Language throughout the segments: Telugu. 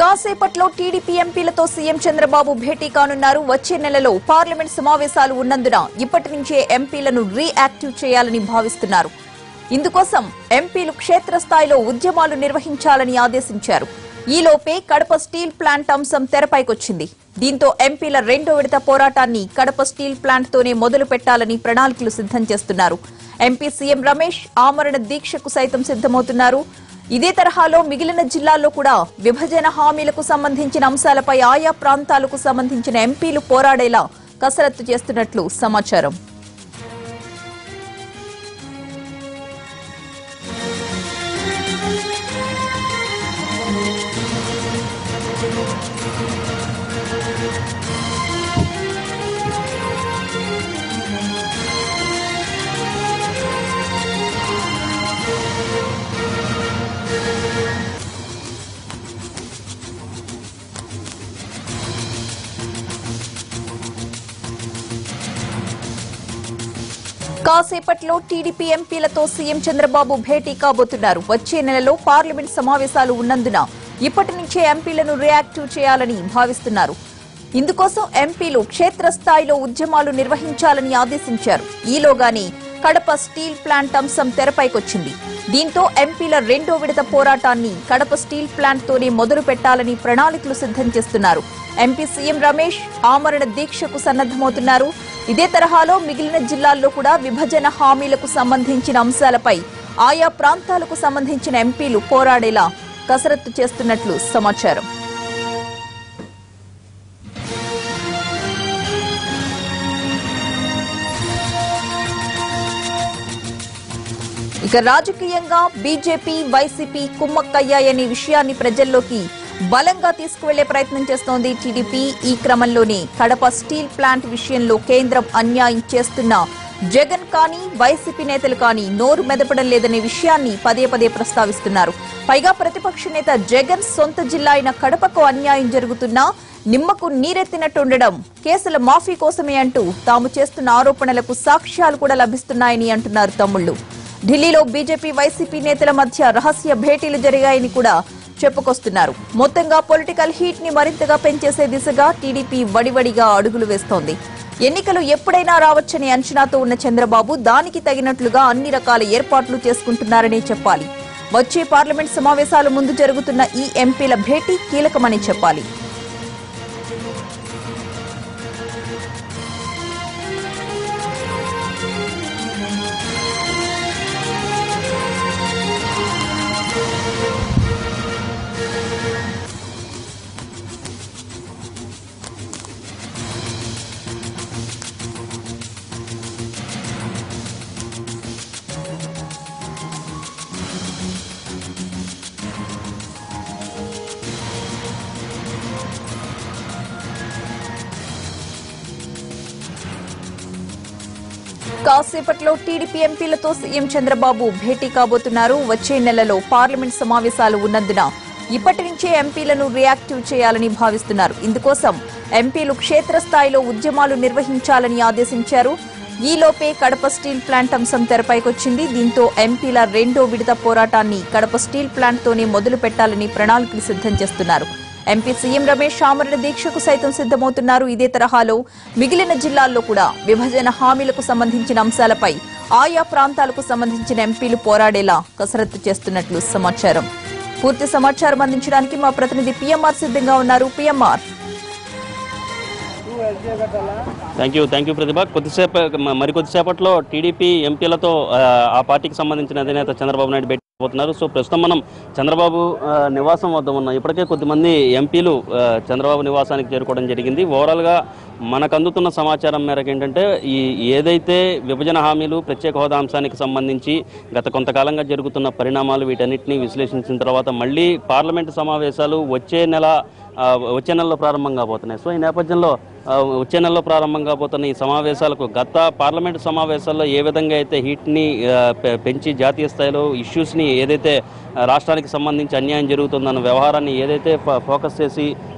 కాసేపట్లో టీడీపీ ఎంపీలతో సీఎం చంద్రబాబు భేటీ కానున్నారు వచ్చే నెలలో పార్లమెంట్ సమావేశాలు ఉన్నందున ఇప్పటి నుంచే ఎంపీలను రీయాక్టివ్ చేయాలని భావిస్తున్నారు ఇందుకోసం ఎంపీలు క్షేత్రస్థాయిలో ఉద్యమాలు నిర్వహించాలని ఆదేశించారు ఈలోపే కడప స్టీల్ ప్లాంట్ అంశం తెరపైకొచ్చింది దీంతో ఎంపీల రెండో విడత పోరాటాన్ని కడప స్టీల్ ప్లాంట్ తోనే మొదలు పెట్టాలని ప్రణాళికలు సిద్ధం చేస్తున్నారు ఎంపీ సీఎం రమేష్ ఆమరణ దీక్షకు సైతం సిద్ధమవుతున్నారు ఇదే తరహాలో మిగిలిన జిల్లాల్లో కూడా విభజన హామీలకు సంబంధించిన అంశాలపై ఆయా ప్రాంతాలకు సంబంధించిన ఎంపీలు పోరాడేలా కసరత్తు చేస్తున్నట్లు సమాచారం కాసేపట్లో టీడీపీ ఎంపీలతో సీఎం చంద్రబాబు భేటీ కాబోతున్నారు వచ్చే నెలలో పార్లమెంట్ సమావేశాలు ఉన్నందున ఇప్పటి నుంచే ఎంపీలను రియాక్టివ్ చేయాలని భావిస్తున్నారు ఇందుకోసం ఎంపీలు క్షేత్రస్థాయిలో ఉద్యమాలు నిర్వహించాలని ఆదేశించారు ఈలోగానే కడప స్టీల్ ప్లాంట్ అంశం తెరపైకొచ్చింది దీంతో ఎంపీల రెండో విడత పోరాటాన్ని కడప స్టీల్ ప్లాంట్ తోనే మొదలు పెట్టాలని ప్రణాళికలు సిద్ధం చేస్తున్నారు ఎంపీ సీఎం రమేష్ ఆమరణ దీక్షకు సన్నద్దమవుతున్నారు ఇదే తరహాలో మిగిలిన జిల్లాల్లో కూడా విభజన హామీలకు సంబంధించిన అంశాలపై ఆయా ప్రాంతాలకు సంబంధించిన ఎంపీలు పోరాడేలా కసరత్తు చేస్తున్నట్లు సమాచారం ఇక రాజకీయంగా బీజేపీ వైసీపీ కుమ్మక్కయ్యాయనే విషయాన్ని ప్రజల్లోకి బలంగా తీసుకువెళ్లే ప్రయత్నం చేస్తోంది టీడీపీ ఈ క్రమంలోనే కడప స్టీల్ ప్లాంట్ విషయంలో కేంద్రం అన్యాయం చేస్తున్న జగన్ కానీ వైసీపీ నేతలు కానీ నోరు మెదపడం లేదనే విషయాన్ని పదే పదే ప్రస్తావిస్తున్నారు పైగా ప్రతిపక్ష నేత జగన్ సొంత జిల్లా అయిన కడపకు అన్యాయం జరుగుతున్నా నిమ్మకు నీరెత్తినట్టుండడం కేసుల మాఫీ కోసమే అంటూ తాము చేస్తున్న ఆరోపణలకు సాక్ష్యాలు కూడా లభిస్తున్నాయని అంటున్నారు తమ్ముళ్లు ఢిల్లీలో బీజేపీ వైసీపీ నేతల మధ్య రహస్య భేటీలు జరిగాయని కూడా చెప్పుకొస్తున్నారు మొత్తంగా పొలిటికల్ హీట్ ని మరింతగా పెంచేసే దిశగా టీడీపీ వడివడిగా అడుగులు వేస్తోంది ఎన్నికలు ఎప్పుడైనా రావచ్చని అంచనాతో ఉన్న చంద్రబాబు దానికి తగినట్లుగా అన్ని రకాల ఏర్పాట్లు చేసుకుంటున్నారనే చెప్పాలి వచ్చే పార్లమెంట్ సమావేశాల ముందు జరుగుతున్న ఈ ఎంపీల భేటీ కీలకమని చెప్పాలి కాసేపట్లో టీడీపీ ఎంపీలతో సీఎం చంద్రబాబు భేటీ కాబోతున్నారు వచ్చే నెలలో పార్లమెంట్ సమావేశాలు ఉన్నందున ఇప్పటి నుంచే ఎంపీలను రియాక్టివ్ చేయాలని భావిస్తున్నారు ఇందుకోసం ఎంపీలు క్షేత్రస్థాయిలో ఉద్యమాలు నిర్వహించాలని ఆదేశించారు ఈలోపే కడప స్టీల్ ప్లాంట్ అంశం తెరపైకొచ్చింది దీంతో ఎంపీల రెండో విడత పోరాటాన్ని కడప స్టీల్ ప్లాంట్ తోనే మొదలు పెట్టాలని ప్రణాళికలు సిద్ధం చేస్తున్నారు ఎంపీ సీఎం రమేష్ ఆమరణ దీక్షకు సైతం సిద్ధమవుతున్నారు ఇదే తరహాలో మిగిలిన జిల్లాల్లో కూడా విభజన హామీలకు సంబంధించిన అంశాలపై ఆయా ప్రాంతాలకు సంబంధించిన ఎంపీలు పోరాడేలా కసరత్తు చేస్తున్నట్లు సమాచారం పూర్తి సమాచారం అందించడానికి మా ప్రతినిధి పిఎంఆర్ సిద్ధంగా ఉన్నారు PMR thank you thank you Pratibha కొద్దిసేపు మ- మరి కొద్దిసేపట్లో టీడీపీ ఎంపీలతో ఆ, ఆ పార్టీకి సంబంధించిన అధినేత చంద్రబాబు నాయుడు భేటీ పోతున్నారు సో ప్రస్తుతం మనం చంద్రబాబు ఆ, నివాసం వద్ద ఉన్నాం ఇప్పటికే కొద్దిమంది ఎంపీలు ఆ, చంద్రబాబు నివాసానికి చేరుకోవడం జరిగింది ఓవరాల్గా మనకు అందుతున్న సమాచారం మేరకు ఏంటంటే ఈ ఏదైతే విభజన హామీలు ప్రత్యేక హోదా అంశానికి సంబంధించి గత కొంతకాలంగా జరుగుతున్న పరిణామాలు వీటన్నిటిని విశ్లేషించిన తర్వాత మళ్ళీ పార్లమెంటు సమావేశాలు వచ్చే నెల ఆ, వచ్చే నెలలో ప్రారంభం కాబోతున్నాయి సో ఈ నేపథ్యంలో ఆ, వచ్చే నెలలో ప్రారంభం కాబోతున్న ఈ సమావేశాలకు గత పార్లమెంటు సమావేశాల్లో ఏ విధంగా అయితే హీట్ని ఆ, పె- పెంచి జాతీయ స్థాయిలో ఇష్యూస్ని ఏదైతే ఆ, రాష్ట్రానికి సంబంధించి అన్యాయం జరుగుతుందన్న వ్యవహారాన్ని ఏదైతే ఫ- ఫోకస్ చేసి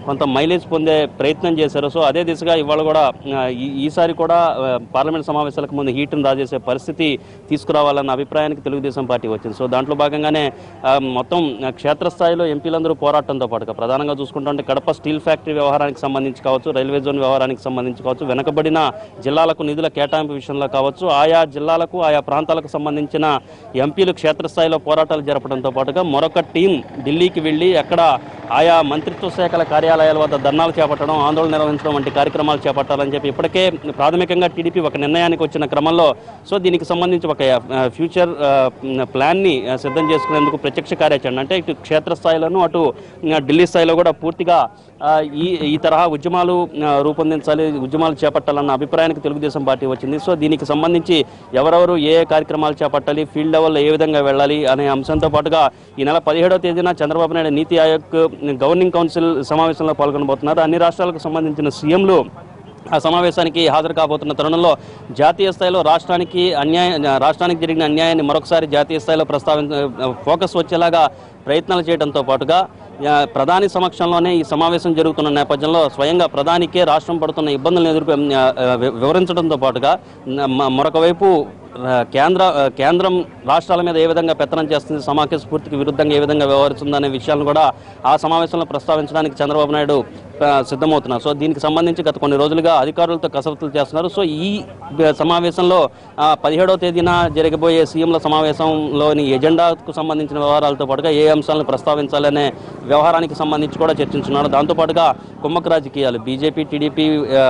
కొంత మైలేజ్ పొందే ప్రయత్నం చేశారు సో అదే దిశగా ఇవాళ కూడా ఆ, ఈ- ఈసారి కూడా ఆ, పార్లమెంట్ సమావేశాలకు ముందు హీట్ను రాజేసే పరిస్థితి తీసుకురావాలన్న అభిప్రాయానికి తెలుగుదేశం పార్టీ వచ్చింది సో దాంట్లో భాగంగానే ఆ, మొత్తం ఆ, క్షేత్రస్థాయిలో ఎంపీలందరూ పోరాటంతో పాటుగా ప్రధానంగా చూసుకుంటుంటే కడప స్టీల్ ఫ్యాక్టరీ వ్యవహారానికి సంబంధించి కావచ్చు రైల్వే జోన్ వ్యవహారానికి సంబంధించి కావచ్చు వెనకబడిన జిల్లాలకు నిధుల కేటాయింపు విషయంలో కావచ్చు ఆయా జిల్లాలకు ఆయా ప్రాంతాలకు సంబంధించిన ఎంపీలు క్షేత్రస్థాయిలో పోరాటాలు జరపడంతో పాటుగా మరొక టీం ఢిల్లీకి వెళ్ళి అక్కడ ఆయా మంత్రిత్వ శాఖల కార్యాలయాల వద్ద ధర్నాలు చేపట్టడం ఆందోళన నిర్వహించడం వంటి కార్యక్రమాలు చేపట్టాలని చెప్పి ఇప్పటికే ప్రాథమికంగా టీడీపీ ఒక నిర్ణయానికి వచ్చిన క్రమంలో సో దీనికి సంబంధించి ఒక ఆ, ఫ్యూచర్ ఆ, ప్లాన్ని ఆ, సిద్ధం చేసుకునేందుకు ప్రత్యక్ష కార్యాచరణ అంటే ఇటు క్షేత్రస్థాయిలోనూ అటు ఆ, ఢిల్లీ స్థాయిలో కూడా పూర్తిగా ఆ, ఈ ఈ తరహా ఉద్యమాలు ఆ, రూపొందించాలి ఉద్యమాలు చేపట్టాలన్న అభిప్రాయానికి తెలుగుదేశం పార్టీ వచ్చింది సో దీనికి సంబంధించి ఎవరెవరు ఏ ఏ కార్యక్రమాలు చేపట్టాలి ఫీల్డ్ లెవెల్లో ఏ విధంగా వెళ్ళాలి అనే అంశంతో పాటుగా ఈ నెల పదిహేడవ తేదీన చంద్రబాబు నాయుడు నీతి ఆయోగ్ గవర్నింగ్ కౌన్సిల్ సమావేశంలో పాల్గొనబోతున్నారు అన్ని రాష్ట్రాలకు సంబంధించిన సీఎంలు ఆ సమావేశానికి హాజరు కాబోతున్న తరుణంలో జాతీయ స్థాయిలో రాష్ట్రానికి అన్యాయం రాష్ట్రానికి జరిగిన అన్యాయాన్ని మరొకసారి జాతీయ స్థాయిలో ప్రస్తావించ ఫోకస్ వచ్చేలాగా ప్రయత్నాలు చేయడంతో పాటుగా ఆ, ప్రధాని సమక్షంలోనే ఈ సమావేశం జరుగుతున్న నేపథ్యంలో స్వయంగా ప్రధానికే రాష్ట్రం పడుతున్న ఇబ్బందులను ఎదుర్కొ ఆ, ఆ, వి- వివరించడంతో పాటుగా మ- మరొక వైపు ఆ, కేంద్ర ఆ, కేంద్రం రాష్ట్రాల మీద ఏ విధంగా పెత్తనం చేస్తుంది సమాఖ్య స్ఫూర్తికి విరుద్ధంగా ఏ విధంగా వ్యవహరిస్తుందనే విషయాలను కూడా ఆ సమావేశంలో ప్రస్తావించడానికి చంద్రబాబు నాయుడు ఆ, సిద్ధమవుతున్నారు సో దీనికి సంబంధించి గత కొన్ని రోజులుగా అధికారులతో కసరత్తులు చేస్తున్నారు సో ఈ బ- సమావేశంలో ఆ, పదిహేడవ తేదీన జరగబోయే సీఎంల సమావేశంలోని ఎజెండాకు సంబంధించిన వ్యవహారాలతో పాటుగా ఏ అంశాలను ప్రస్తావించాలనే వ్యవహారానికి సంబంధించి కూడా చర్చించున్నారు దాంతోపాటుగా కుమ్మక రాజకీయాలు బీజేపీ టీడీపీ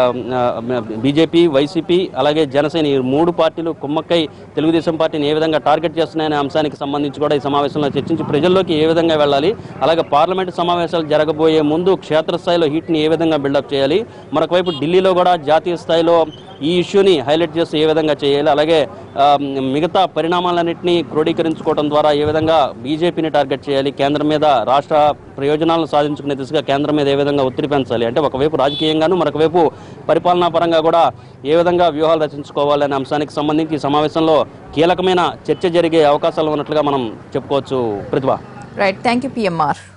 బీజేపీ వైసీపీ అలాగే జనసేన ఈ మూడు పార్టీలు కుమ్మక్కై తెలుగుదేశం పార్టీని ఏ విధంగా టార్గెట్ చేస్తున్నాయనే అంశానికి సంబంధించి కూడా ఈ సమావేశంలో చర్చించి ప్రజల్లోకి ఏ విధంగా వెళ్ళాలి అలాగే పార్లమెంటు సమావేశాలు జరగబోయే ముందు క్షేత్రస్థాయిలో హీట్ని ఏ విధంగా బిల్డప్ చేయాలి మరొక వైపు ఢిల్లీలో కూడా జాతీయ స్థాయిలో ఈ ఇష్యూని హైలైట్ చేస్తూ ఏ విధంగా చేయాలి అలాగే ఆ, మిగతా పరిణామాలన్నింటినీ క్రోడీకరించుకోవడం ద్వారా ఏ విధంగా బీజేపీని టార్గెట్ చేయాలి కేంద్రం మీద రాష్ట్ర ప్రయోజనాలను సాధించుకునే దిశగా కేంద్రం మీద ఏ విధంగా ఒత్తిడి పెంచాలి అంటే ఒకవైపు రాజకీయంగాను మరొక వైపు పరిపాలనా పరంగా కూడా ఏ విధంగా వ్యూహాలు రచించుకోవాలి అనే అంశానికి సంబంధించి ఈ సమావేశంలో కీలకమైన చర్చ జరిగే అవకాశాలు ఉన్నట్లుగా మనం చెప్పుకోవచ్చు Pratibha right thank you PMR